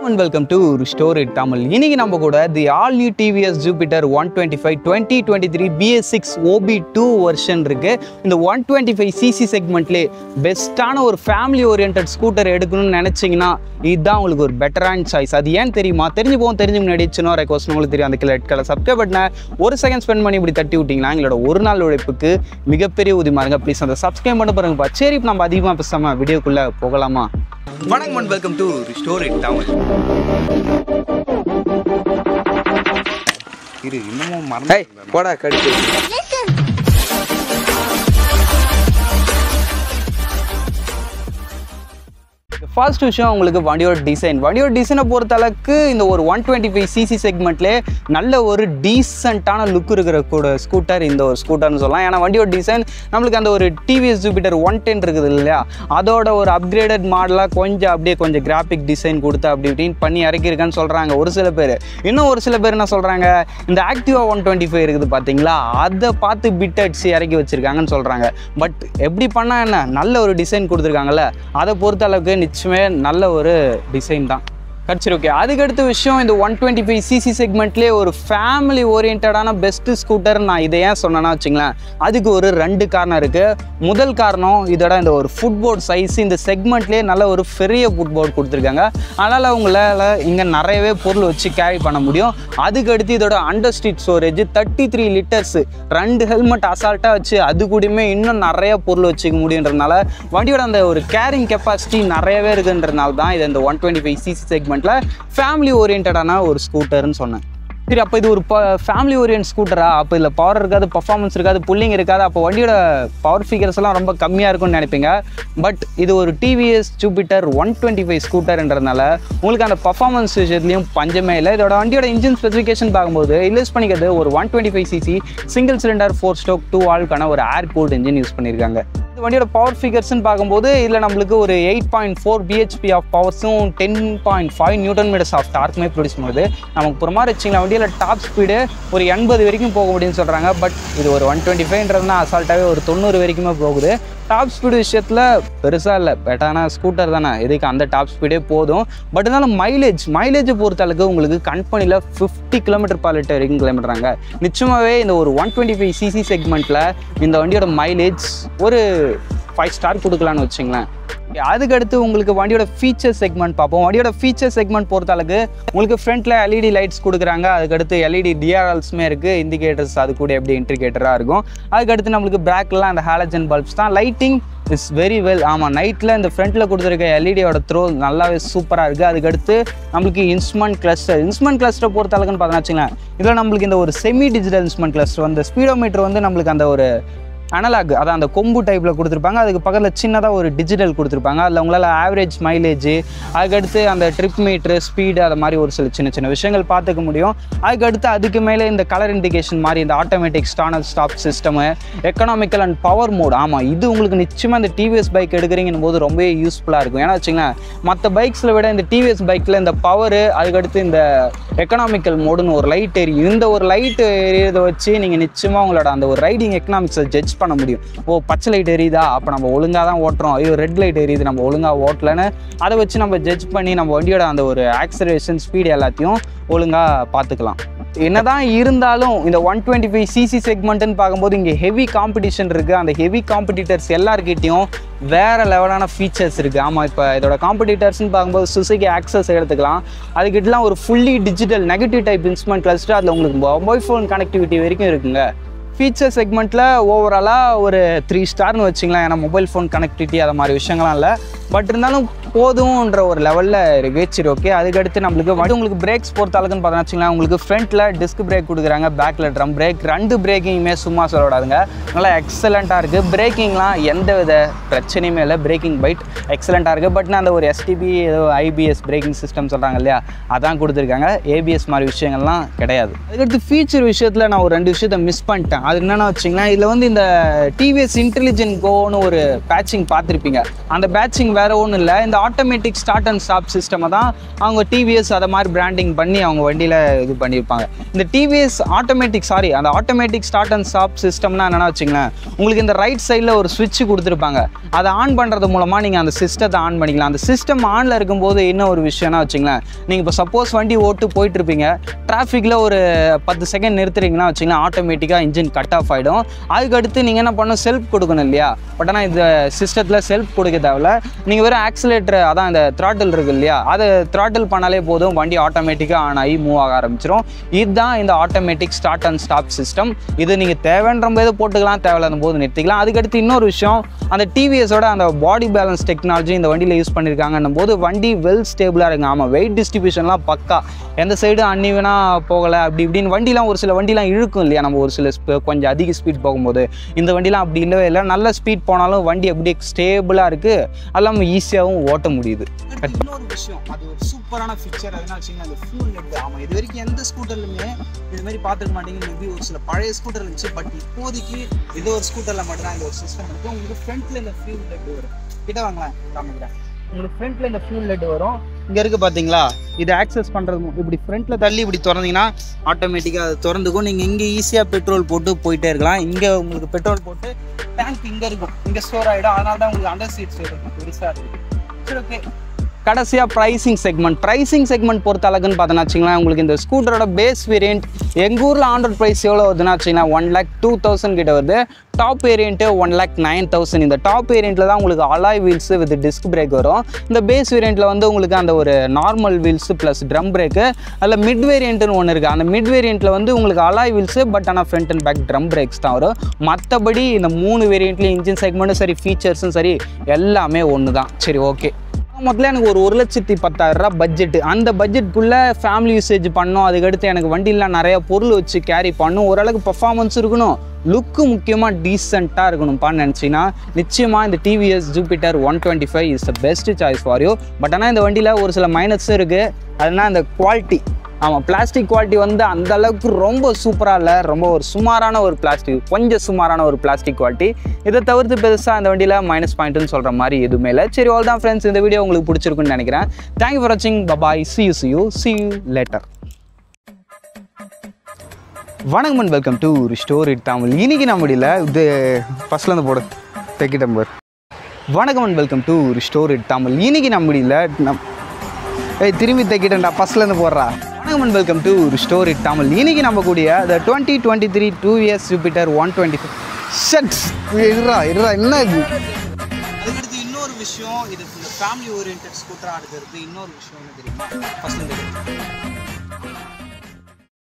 and welcome to story Tamil இன்னைக்கு நம்ம கூட the all new TVS Jupiter one twenty five twenty twenty three BS six OB two version இருக்கு இந்த one twenty five CC செக்மெண்ட்லேயே பெஸ்ட்டான ஒரு ஃபேமிலி ஓரியன்ட் ஸ்கூட்டர் எடுக்கணும்னு நினச்சிங்கன்னா இதுதான் உங்களுக்கு ஒரு பெட்டரான சாய்ஸ் அது ஏன் தெரியுமா தெரிஞ்சு போகும் தெரிஞ்சு முன்னாடி சின்ன ரெக்வஸ்ட் உங்களுக்கு தெரியும் அந்த ரெட் கலர் சப்ஸ்கிரைப் பட்டனை ஒரு செகண்ட் ஸ்பெண்ட் பண்ணி இப்படி தட்டி விட்டிங்கன்னா எங்களோட ஒரு நாள் உழைப்புக்கு மிகப்பெரிய உதவிமா இருங்க ப்ளீஸ் அந்த சப்ஸ்கிரைப் பண்ண பாருங்கப்பா சரி இப்போ நம்ம அதிகமாக பேசாமல் வீடியோக்குள்ளே போகலாமா வணக்கம் and welcome to story Tamil இரு இன்னமும் மறந்து ஏய் போடா கடிச்சு ஃபர்ஸ்ட் விஷயம் உங்களுக்கு வண்டியோட டிசைன் வண்டியோட டிசைனை பொறுத்த அளவுக்கு இந்த ஒரு ஒன் டுவெண்ட்டி ஃபைவ் சிசி செக்மெண்ட்லேயே நல்ல ஒரு டீசெண்டான லுக் இருக்கிற கூட ஸ்கூட்டர் இந்த ஒரு ஸ்கூட்டர்னு சொல்லலாம் ஏன்னா வண்டியோட டிசைன் நம்மளுக்கு அந்த ஒரு டிவிஎஸ் ஜூபிட்டர் ஒன் டென் இருக்குது இல்லையா அதோட ஒரு அப்கிரேடட் மாடலாக கொஞ்சம் அப்படியே கொஞ்சம் கிராஃபிக் டிசைன் கொடுத்து அப்படி இப்படின்னு பண்ணி இறக்கியிருக்கான்னு சொல்கிறாங்க ஒரு சில பேர் இன்னும் ஒரு சில பேர் என்ன சொல்கிறாங்க இந்த ஆக்டிவா ஒன் டுவெண்ட்டி ஃபைவ் இருக்குது பார்த்தீங்களா அதை பார்த்து பிட் அடிச்சு இறக்கி வச்சிருக்காங்கன்னு சொல்கிறாங்க பட் எப்படி பண்ணால் என்ன நல்ல ஒரு டிசைன் கொடுத்துருக்காங்கல்ல அதை பொறுத்த அளவுக்கு நிச்சயமே நல்ல ஒரு டிசைன் தான் சரி ஓகே அதுக்கடுத்த விஷயம் இந்த ஒன் டுவெண்ட்டி ஃபைவ் சிசி செக்மெண்ட்லேயே ஒரு ஃபேமிலி ஓரியன்டான பெஸ்ட்டு ஸ்கூட்டர் நான் இதை ஏன் சொன்னேன்னா வச்சுங்களேன் அதுக்கு ஒரு ரெண்டு காரணம் இருக்குது முதல் காரணம் இதோட இந்த ஒரு ஃபுட்போர்ட் சைஸ் இந்த செக்மெண்ட்லேயே நல்ல ஒரு பெரிய ஃபுட்போர்ட் கொடுத்துருக்காங்க அதனால் அவங்களால இங்கே நிறையவே பொருள் வச்சு கேரி பண்ண முடியும் அதுக்கடுத்து இதோட under seat storage thirty three litres ரெண்டு ஹெல்மெட் அசால்ட்டாக வச்சு அது கூடயுமே இன்னும் நிறைய பொருள் வச்சுக்க முடியுன்றதுனால வண்டியோட அந்த ஒரு கேரிங் கெப்பாசிட்டி நிறையவே இருக்குன்றதுனால தான் இது இந்த ஒன் டுவெண்ட்டி ஃபைவ் சிசி செக்மெண்ட்டில் ஃபேமிலி ஓரியன்டான ஒரு ஸ்கூட்டர்னு சொன்னேன் சரி அப்போ இது ஒரு ப ஃபேமிலி ஓரியன்ட் ஸ்கூட்டரா அப்போ இதில் பவர் இருக்காது பர்ஃபார்மன்ஸ் இருக்காது புல்லிங் இருக்காது அப்போ வண்டியோட பவர் ஃபிகர்ஸ் எல்லாம் ரொம்ப கம்மியாக இருக்கும்னு நினைப்பீங்க பட் இது ஒரு TVS Jupiter one twenty five ஸ்கூட்டர்ன்றதுனால உங்களுக்கு அந்த பர்ஃபார்மன்ஸ் விஷயத்துலையும் பஞ்சமே இல்லை இதோட வண்டியோட இன்ஜின் ஸ்பெசிஃபிகேஷன் பார்க்கும்போது இன்வெஸ்ட் பண்ணிக்கிறது ஒரு one twenty five CC single cylinder four stroke டூ ஆளுக்கான ஒரு ஏர் கூல்ட் இன்ஜின் யூஸ் பண்ணியிருக்காங்க இந்த வண்டியோட பவர் ஃபிகர்ஸ்னு பார்க்கும்போது இதில் நம்மளுக்கு ஒரு eight point four BHP of பவர்ஸும் ten point five newton metres of டார்க்குமே ப்ரொடியூஸ் பண்ணுது நமக்கு புறமா வச்சிங்கன்னா வண்டியில் டாப் ஸ்பீடு ஒரு எண்பது வரைக்கும் போக முடியும்னு சொல்கிறாங்க பட் இது ஒரு ஒன் டுவெண்ட்டி ஃபைவ்ன்றதுனா அசால்ட்டாகவே ஒரு தொண்ணூறு வரைக்குமே போகுது டாப் ஸ்பீடு விஷயத்தில் பெருசாக இல்லை பெட்டான ஸ்கூட்டர் தானே இதுக்கு அந்த டாப் ஸ்பீடே போதும் பட் இருந்தாலும் மைலேஜ் மைலேஜை பொறுத்த அளவுக்கு உங்களுக்கு கம்பெனியில் ஃபிஃப்டி கிலோமீட்டர் பார் லிட்டர் வரைக்கும் கிளம்பிடுறாங்க நிச்சயமாகவே இந்த ஒரு ஒன் டுவெண்ட்டி ஃபைவ் சிசி செக்மெண்ட்டில் இந்த வண்டியோட மைலேஜ் ஒரு ஃபைவ் ஸ்டார் கொடுக்கலான்னு வச்சுங்களேன் Okay, அதுக்கடுத்து உங்களுக்கு வண்டியோட ஃபீச்சர் செக்மெண்ட் பார்ப்போம் வண்டியோட ஃபீச்சர் செக்மெண்ட் பொறுத்த அளவுக்கு உங்களுக்கு ஃப்ரண்ட்டில் எல்இடி லைட்ஸ் கொடுக்குறாங்க அதுக்கடுத்து எல்இடி டிஆர்எல்ஸுமே இருக்குது இண்டிகேட்டர்ஸ் அது கூட எப்படி இண்டிகேட்டராக இருக்கும் அதுக்கடுத்து நம்மளுக்கு பேக்லாம் அந்த ஹாலஜன் பல்ப்ஸ் தான் லைட்டிங் இஸ் வெரி வெல் ஆமாம் நைட்டில் இந்த ஃப்ரண்ட்டில் கொடுத்துருக்க எல்இடியோட த்ரோ நல்லாவே சூப்பராக இருக்குது அதுக்கடுத்து நம்மளுக்கு இன்ஸ்ட்ருமெண்ட் கிளஸ்டர் இன்ஸ்ட்ருமெண்ட் கிளஸ்டர் பொறுத்த அளவுக்குன்னு பார்த்தா வச்சுங்களேன் இதில் நம்மளுக்கு இந்த ஒரு செமி டிஜிட்டல் இன்ஸ்ட்ருமெண்ட் கிளஸ்டர் அந்த ஸ்பீடோமீட்டர் வந்து நம்மளுக்கு அந்த ஒரு அனலாக் அதான் அந்த கொம்பு டைப்பில் கொடுத்துருப்பாங்க அதுக்கு பக்கத்தில் சின்னதாக ஒரு டிஜிட்டல் கொடுத்துருப்பாங்க அதில் உங்களால் ஆவரேஜ் மைலேஜ் அதுக்கடுத்து அந்த ட்ரிப் மீட்ரு ஸ்பீடு அது மாதிரி ஒரு சில சின்ன சின்ன விஷயங்கள் பார்த்துக்க முடியும் அதுக்கடுத்து அதுக்கு மேலே இந்த கலர் இண்டிகேஷன் மாதிரி இந்த automatic start and stop system economical and power mode ஆமாம் இது உங்களுக்கு நிச்சயமாக இந்த டிவிஎஸ் பைக் எடுக்கிறீங்கன்னு போது ரொம்பவே யூஸ்ஃபுல்லாக இருக்கும் ஏன்னா வச்சுங்களேன் மற்ற பைக்ஸில் விட இந்த டிவிஎஸ் பைக்கில் இந்த பவர் அதுக்கடுத்து இந்த எக்கனாமிக்கல் மோடுன்னு ஒரு லைட் எரியும் இந்த ஒரு லைட் எரியதை வச்சு நீங்கள் நிச்சயமாக உங்களோட அந்த ஒரு ரைடிங் எக்கனாமிக்ஸை ஜட்ஜ் பண்ண முடியும் ஓ பச்சை லைட் எரியுதா அப்போ நம்ம ஒழுங்காக தான் ஓட்டுறோம் ஐயோ ரெட் லைட் எரியுது நம்ம ஒழுங்காக ஓட்டலன்னு அதை வச்சு நம்ம ஜட்ஜ் பண்ணி நம்ம வண்டியோட அந்த ஒரு ஆக்சலேஷன் ஸ்பீடு எல்லாத்தையும் ஒழுங்காக பார்த்துக்கலாம் என்னதான் இருந்தாலும் இந்த ஒன் டுவெண்ட்டி ஃபைவ் சிசி செக்மெண்ட்னு பார்க்கும்போது இங்கே ஹெவி காம்படிஷன் இருக்குது அந்த ஹெவி காம்படிட்டர்ஸ் எல்லாருக்கிட்டையும் வேறு லெவலான ஃபீச்சர்ஸ் இருக்குது ஆமாம் இப்போ இதோட காம்படிட்டர்ஸ்னு பார்க்கும்போது சுசுகி ஆக்சஸ் எடுத்துக்கலாம் அதுக்கிட்டலாம் ஒரு fully digital negative type instrument cluster அதில் உங்களுக்கு மொபைல் ஃபோன் கனெக்டிவிட்டி வரைக்கும் இருக்குங்க ஃபீச்சர் செக்மெண்ட்டில் ஓவராலாக ஒரு த்ரீ ஸ்டார்னு வச்சுங்களேன் ஏன்னா மொபைல் ஃபோன் கனெக்டிவிட்டி அது மாதிரி விஷயங்கள்லாம் இல்லை பட் இருந்தாலும் போதும்ன்ற ஒரு லெவலில் இருக்கு சரி ஓகே அதுக்கடுத்து நம்மளுக்கு வண்டி உங்களுக்கு பிரேக்ஸ் பொறுத்த அளவுக்குன்னு பார்த்தா வச்சுங்களேன் உங்களுக்கு ஃப்ரண்ட்டில் டிஸ்க் பிரேக் கொடுக்குறாங்க பேக்கில் ட்ரம் பிரேக் ரெண்டு பிரேக்கிங்குமே சும்மா சொல்லக்கூடாதுங்க நல்லா எக்ஸலண்ட்டாக இருக்குது பிரேக்கிங்லாம் எந்த வித பிரச்சனையுமே இல்லை பிரேக்கிங் பைட் எக்ஸலண்ட்டாக இருக்குது பட் நான் அந்த ஒரு எஸ்டிபி ஏதோ ஐபிஎஸ் பிரேக்கிங் சிஸ்டம் சொல்கிறாங்க இல்லையா அதான் கொடுத்துருக்காங்க ஏபிஎஸ் மாதிரி விஷயங்கள்லாம் கிடையாது அதுக்கடுத்து ஃபீச்சர் விஷயத்தில் நான் ஒரு ரெண்டு விஷயத்தை மிஸ் பண்ணிட்டேன் அது என்னென்னா வச்சிங்களேன் இதில் வந்து இந்த டிவிஎஸ் இன்டெலிஜென்ட் கோன்னு ஒரு பேட்சிங் பார்த்துருப்பீங்க அந்த பேட்சிங் வேற ஒன்றும் இல்லை இந்த ஆட்டோமேட்டிக் ஸ்டார்ட் அண்ட் ஸ்டாப் சிஸ்டமை தான் அவங்க டிவிஎஸ் அதை மாதிரி பிராண்டிங் பண்ணி அவங்க வண்டியில் இது பண்ணியிருப்பாங்க இந்த டிவிஎஸ் ஆட்டோமேட்டிக் சாரி அந்த ஆட்டோமேட்டிக் ஸ்டார்ட் அண்ட் ஸ்டாப் சிஸ்டம்னா என்னென்னா வச்சுங்களேன் உங்களுக்கு இந்த ரைட் சைடில் ஒரு சுவிட்ச் கொடுத்துருப்பாங்க அதை ஆன் பண்ணுறது மூலமாக நீங்கள் அந்த சிஸ்டத்தை ஆன் பண்ணிக்கலாம் அந்த சிஸ்டம் ஆனில் இருக்கும்போது என்ன ஒரு விஷயம்னா வச்சுங்களேன் நீங்கள் இப்போ சப்போஸ் வண்டி ஓட்டு போயிட்டு இருப்பீங்க டிராஃபிக்கில் ஒரு பத்து செகண்ட் நிறுத்துறீங்கன்னா வச்சுங்களேன் ஆட்டோமேட்டிக்காக இன்ஜின் கட் ஆஃப் ஆகிடும் அதுக்கடுத்து நீங்கள் என்ன பண்ணணும் செல்ஃப் கொடுக்கணும் இல்லையா பட் ஆனால் இந்த சிஸ்டத்தில் செல்ஃப் கொடுக்க தேவையில்ல நீங்கள் வெறும் ஆக்சிலேட்டர் அதான் இந்த த்ராட்டில் இருக்கு இல்லையா அதை த்ராட்டில் பண்ணாலே போதும் வண்டி ஆட்டோமேட்டிக்காக ஆன் ஆகி மூவ் ஆக ஆரம்பிச்சிடும் இதுதான் இந்த automatic start and stop system இது நீங்கள் தேவைன்ற போது போட்டுக்கலாம் தேவையில்லாத போது நிறுத்திக்கலாம் அதுக்கடுத்து இன்னொரு விஷயம் அந்த டிவிஎஸோட அந்த பாடி பேலன்ஸ் டெக்னாலஜி இந்த வண்டியில் யூஸ் பண்ணியிருக்காங்கன்னும் போது வண்டி வெல் ஸ்டேபிளாக இருக்குங்க ஆமாம் வெயிட் டிஸ்ட்ரிபியூஷன்லாம் பக்கா எந்த சைடு அன்னிவனாக போகலை அப்படி இப்படின்னு வண்டிலாம் ஒரு சில வண்டிலாம் இழுக்கும் இல்லையா நம்ம ஒரு சில sp- கொஞ்சம் அதிக ஸ்பீட் போகும்போது இந்த வண்டிலாம் அப்படி இல்லவே இல்லை நல்ல ஸ்பீட் போனாலும் வண்டி அப்படியே ஸ்டேபிளாக இருக்குது அது இல்லாமல் ஈஸியாகவும் ஓட்ட முடியுது இன்னொரு விஷயம் அது ஒரு சூப்பரான ஃபீச்சர் அதனால வச்சுங்க அந்த ஃபியூல் நெட் ஆமாம் இது வரைக்கும் எந்த ஸ்கூட்டர்லையுமே இது மாதிரி பார்த்துக்க மாட்டீங்க மேபி ஒரு சில பழைய ஸ்கூட்டர் இருந்துச்சு பட் இப்போதைக்கு இது ஒரு ஸ்கூட்டரில் மட்டும் தான் இந்த ஒரு சிஸ்டம் இருக்குது உங்களுக்கு ஃப்ரண்ட்டில் இந்த ஃபியூல் நெட் வரும் கிட்ட வாங்களேன் காமிக்கிறேன் உங்களுக்கு ஃப்ரண்ட்டில் இந்த ஃபியூல் நெட் வரும் இங்கே இருக்குது பார்த்தீங்களா இதை ஆக்சஸ் பண்ணுறது இப்படி ஃப்ரண்ட்டில் தள்ளி இப்படி திறந்தீங்கன்னா ஆட்டோமேட்டிக்காக அது திறந்துக்கும் நீங்கள் இங்கே ஈஸியாக பெட்ரோல் போட்டு போயிட்டே இருக்கலாம் இங்கே உங்களுக்கு பெட்ரோல் போட்டு டேங்க் இங்கே இருக்கும் இங்கே ஸ்டோர் ஆகிடும் அதனால தான் உங்களுக்கு அண்டர் சீட்ஸ் இருக்கும் பெருசாக இருக்குது சரி ஓகே கடைசியாக ப்ரைசிங் செக்மெண்ட் ப்ரைசிங் செக்மெண்ட் பொறுத்த அளவுக்குன்னு பார்த்தோன்னா வச்சுங்களேன் உங்களுக்கு இந்த ஸ்கூட்டரோட பேஸ் வேரியண்ட் எங்கள் ஊரில் ஆண்ட்ராய்ட் ப்ரைஸ் எவ்வளோ வருதுன்னா வச்சுங்களேன் ஒன் லேக் டூ தௌசண்ட் கிட்ட வருது top variant one lakh nine thousand இந்த டாப் வேரியண்ட்டில் தான் உங்களுக்கு alloy wheels with disc brake வரும் இந்த பேஸ் வேரியண்ட்டில் வந்து உங்களுக்கு அந்த ஒரு normal wheels plus drum brake அதில் மிட் வேரியண்ட்டுன்னு ஒன்று இருக்குது அந்த மிட் வேரியண்ட்டில் வந்து உங்களுக்கு அலாய் வீல்ஸு பட் ஆனால் front and back drum brakes தான் வரும் மற்றபடி இந்த மூணு வேரியண்ட்லேயும் இன்ஜின் செக்மெண்ட்டும் சரி ஃபீச்சர்ஸும் சரி எல்லாமே ஒன்று தான் சரி ஓகே முதல்ல எனக்கு ஒரு ஒரு லட்சத்தி பத்தாயிரம் ரூபா பட்ஜெட்டு அந்த பட்ஜெட்குள்ளே ஃபேமிலி யூசேஜ் பண்ணோம் அதுக்கடுத்து எனக்கு வண்டியில் நிறைய பொருள் வச்சு கேரி பண்ணும் ஓரளவுக்கு பர்ஃபார்மன்ஸ் இருக்கணும் லுக்கு முக்கியமாக டீசெண்டாக இருக்கணும்ப்பான்னு நினச்சிங்கன்னா நிச்சயமாக இந்த TVS Jupiter one twenty five is the best choice for you but ஆனால் இந்த வண்டியில் ஒரு சில மைனஸும் இருக்குது அதுனா இந்த குவாலிட்டி ஆமாம் பிளாஸ்டிக் குவாலிட்டி வந்து அந்த அளவுக்கு ரொம்ப சூப்பராக இல்லை ரொம்ப ஒரு சுமாரான ஒரு பிளாஸ்டிக் கொஞ்சம் சுமாரான ஒரு பிளாஸ்டிக் குவாலிட்டி இதை தவிர்த்து பெருசாக அந்த வண்டியில் மைனஸ் பாயிண்ட்னு சொல்கிற மாதிரி எதுவுமே இல்லை சரி ஆல் தான் ஃப்ரெண்ட்ஸ் இந்த வீடியோ உங்களுக்கு பிடிச்சிருக்குன்னு நினைக்கிறேன் தேங்க்யூ ஃபார் வாட்சிங் bye bye see you see you see you later வணக்கம் and welcome to story Tamil இன்னைக்கு நம்ம முடியல இது ஃபஸ்ட்லேருந்து போடு தெக்கி டம்பர் வணக்கம் and welcome to story Tamil இன்னைக்கு நம்ம முடியல நம் ஏய் திரும்பி தைக்கிட்டேன்டா ஃபஸ்ட்லேருந்து போடுறா வணக்கம் and welcome to story Tamil இன்னைக்கு நம்ம கூடிய the twenty twenty three two years Jupiter one twenty shuts இருறா இருறா என்ன இது அதுக்கடுத்து இன்னொரு விஷயம் இது இந்த ஃபேமிலி ஓரியன்ட் ஸ்கூட்டராக இருக்கிறது இன்னொரு விஷயம் என்ன தெரியுமா ஃபஸ்ட் இந்த